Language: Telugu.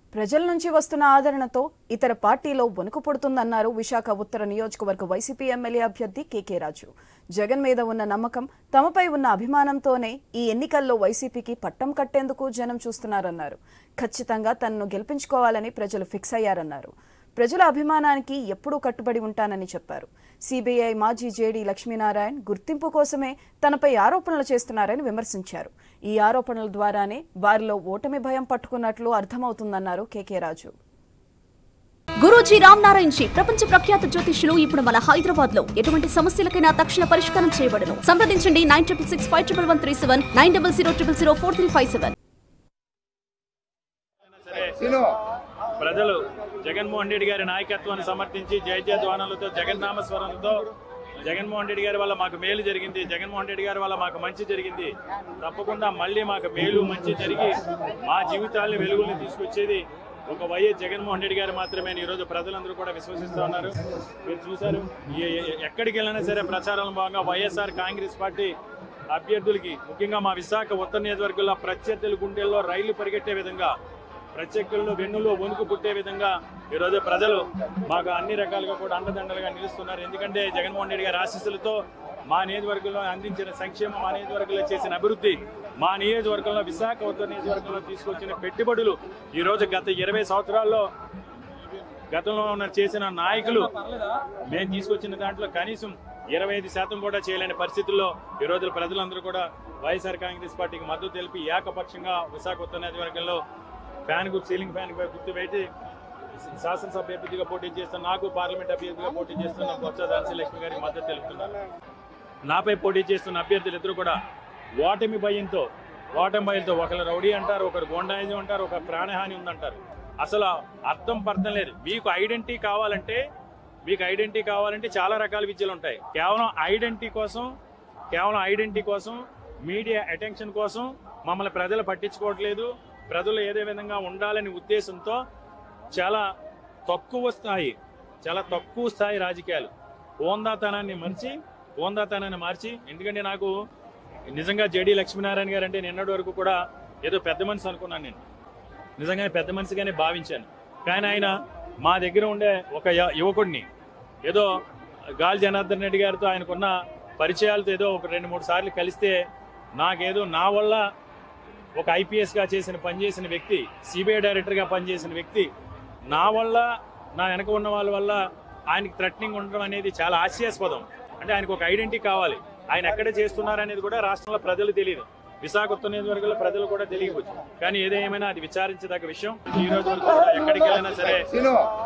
ప్రజల నుంచి వస్తున్న ఆదరణతో ఇతర పార్టీలో వణుకు పుడుతుందన్నారు విశాఖ ఉత్తర నియోజకవర్గ వైసీపీ ఎమ్మెల్యే అభ్యర్థి కేకే రాజు జగన్ మీద ఉన్న నమ్మకం తమపై ఉన్న అభిమానంతోనే ఈ ఎన్నికల్లో వైసీపీకి పట్టం కట్టేందుకు జనం చూస్తున్నారన్నారు ఖచ్చితంగా తనను గెలిపించుకోవాలని ప్రజలు ఫిక్స్ అయ్యారన్నారు ప్రజల అభిమానానికి ఎప్పుడూ కట్టుబడి ఉంటానని చెప్పారు సిబిఐ మాజీ జేడీ లక్ష్మీనారాయణ్ గుర్తింపు కోసమే తనపై ఆరోపణలు చేస్తున్నారని విమర్శించారు ఈ ఆరోపణల ద్వారానే వారిలో ఓటమి భయం పట్టుకున్నట్లు అర్థమవుతుందన్నారు కేకే రాజు గురూజీ రామ్ నారాయణ్ జీ ప్రపంచ ప్రఖ్యాత జ్యోతిష్యులు ఇప్పుడు మన హైదరాబాద్ లో ఎటువంటి సమస్యలకైనా తక్షణ పరిష్కారం చేయబడను సంప్రదించండి nine triple six five triple one three seven nine double zero triple zero four three five seven సరే ప్రజలు జగన్మోహన్ రెడ్డి గారి నాయకత్వాన్ని సమర్థించి జయ జయధ్వానాలతో జగన్నామస్వరంతో జగన్మోహన్ రెడ్డి గారి వల్ల మాకు మేలు జరిగింది జగన్మోహన్ రెడ్డి గారి వల్ల మాకు మంచి జరిగింది తప్పకుండా మళ్ళీ మాకు మేలు మంచి జరిగి మా జీవితాల్ని వెలుగుల్ని తీసుకొచ్చేది ఒక వైఎస్ జగన్మోహన్ రెడ్డి గారు మాత్రమే అని ఈరోజు ప్రజలందరూ కూడా విశ్వసిస్తూ ఉన్నారు మీరు చూశారు ఏ- ఏ- ఎక్కడికి వెళ్ళినా సరే ప్రచారంలో భాగంగా వైఎస్ఆర్ కాంగ్రెస్ పార్టీ అభ్యర్థులకి ముఖ్యంగా మా విశాఖ ఉత్తర నియోజకవర్గంలో ప్రత్యర్థుల గుండెల్లో రైళ్లు పరిగెట్టే విధంగా ప్రత్యర్థులను వెన్నులో వణుకు పుట్టే విధంగా ఈరోజు ప్రజలు మాకు అన్ని రకాలుగా కూడా అండదండలుగా నిలుస్తున్నారు ఎందుకంటే జగన్మోహన్ రెడ్డి గారి ఆశీస్సులతో మా నియోజకవర్గంలో అందించిన సంక్షేమం మా నియోజకవర్గంలో చేసిన అభివృద్ధి మా నియోజకవర్గంలో విశాఖ ఉత్తర నియోజకవర్గంలో తీసుకొచ్చిన పెట్టుబడులు ఈరోజు గత ఇరవై సంవత్సరాల్లో గతంలో ఉన్న చేసిన నాయకులు మేము తీసుకొచ్చిన దాంట్లో కనీసం ఇరవై ఐదు శాతం కూడా చేయలేని పరిస్థితుల్లో ఈ రోజు ప్రజలందరూ కూడా వైఎస్ఆర్ కాంగ్రెస్ పార్టీకి మద్దతు తెలిపి ఏకపక్షంగా విశాఖ ఉత్తర నియోజకవర్గంలో ఫ్యాన్ గుర్తు సీలింగ్ ఫ్యాన్ గుర్తు పెట్టి శాసనసభ అభ్యర్థిగా పోటీ చేస్తున్న నాకు పార్లమెంట్ అభ్యర్థిగా పోటీ చేస్తున్న బొత్స ఝాన్సీ లక్ష్మి గారికి మద్దతు తెలుపుతున్నారు నాపై పోటీ చేస్తున్న అభ్యర్థులు ఇద్దరు కూడా ఓటమి భయంతో ఓటమి భయంతో ఒకరు రౌడీ అంటారు ఒకరు గోండాయిజం అంటారు ఒక ప్రాణహాని ఉందంటారు అసలు అర్థం పర్థం లేదు మీకు ఐడెంటిటీ కావాలంటే మీకు ఐడెంటిటీ కావాలంటే చాలా రకాల విద్యలు ఉంటాయి కేవలం ఐడెంటిటీ కోసం కేవలం ఐడెంటిటీ కోసం మీడియా అటెన్షన్ కోసం మమ్మల్ని ప్రజలు పట్టించుకోవట్లేదు ప్రజలు ఏదే విధంగా ఉండాలనే ఉద్దేశంతో చాలా తక్కువ స్థాయి చాలా తక్కువ స్థాయి రాజకీయాలు ఓందాతనాన్ని మర్చి ఓందాతనాన్ని మార్చి ఎందుకంటే నాకు నిజంగా జేడి లక్ష్మీనారాయణ గారు అంటే నిన్నటి వరకు కూడా ఏదో పెద్ద మనిషి అనుకున్నాను నేను నిజంగానే పెద్ద మనిషిగానే భావించాను కానీ ఆయన మా దగ్గర ఉండే ఒక య- యువకుడిని ఏదో గాలి జనార్దన్ రెడ్డి గారితో ఆయనకున్న పరిచయాలతో ఏదో ఒక రెండు మూడు సార్లు కలిస్తే నాకేదో నా వల్ల ఒక ఐపీఎస్గా చేసిన పనిచేసిన వ్యక్తి సిబిఐ డైరెక్టర్గా పనిచేసిన వ్యక్తి నా వల్ల నా వెనక ఉన్న వాళ్ళ వల్ల ఆయనకి థ్రెటనింగ్ ఉండడం అనేది చాలా హాస్యాస్పదం అంటే ఆయనకు ఒక ఐడెంటిటీ కావాలి ఆయన ఎక్కడ చేస్తున్నారు అనేది కూడా రాష్ట్రంలో ప్రజలు తెలియదు విశాఖ ఉత్తర నియోజకవర్గంలో ప్రజలు కూడా తెలియవచ్చు కానీ ఏదేమైనా అది విచారించదగ్గ విషయం ఈ రోజు వరకు కూడా ఎక్కడికి వెళ్ళినా సరే